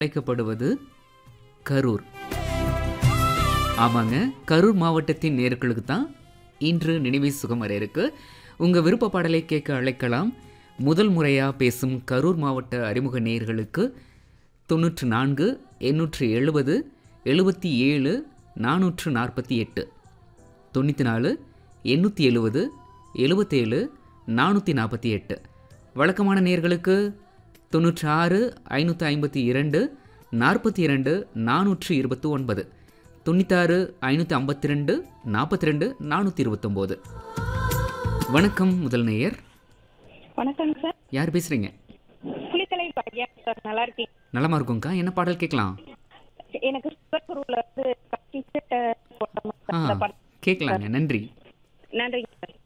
அழைக்கப்படுவது கரூர் ஆமாங்க கரூர் மாவட்டத்தின் நேர்களுக்கு தான் இன்று நினைவு சுகம் வர இருக்கு உங்கள் விருப்ப பாடலை கேட்க அழைக்கலாம் முதல் முறையாக பேசும் கரூர் மாவட்ட அறிமுக நேயர்களுக்கு தொண்ணூற்று நான்கு எண்ணூற்று எழுபது எழுபத்தி ஏழு நானூற்று நாற்பத்தி எட்டு தொண்ணூற்றி நாலு எண்ணூற்றி எழுபது எழுபத்தேழு நானூற்றி நாற்பத்தி எட்டு வழக்கமான நேர்களுக்கு தொண்ணூற்றி ஆறு ஐநூற்றி ஐம்பத்தி இரண்டு நாற்பத்தி இரண்டு நானூற்று இருபத்தி ஒன்பது தொண்ணூத்தாறு ஐநூற்றி ஐம்பத்தி ரெண்டு நாற்பத்தி ரெண்டு நானூற்றி இருபத்தொம்போது வணக்கம் முதல் நேயர் வணக்கம் சார் யார் பேசுகிறீங்க புலித்தலை பையா சார் நல்லா இருக்கீங்க நலமா இருக்கும்க்கா என்ன பாடல் கேட்கலாம் எனக்கு சிவகுருவில் வந்து கட்டி போட்ட ஆ அந்த படம் கேட்கலாங்க நன்றி நன்றிங்க சார்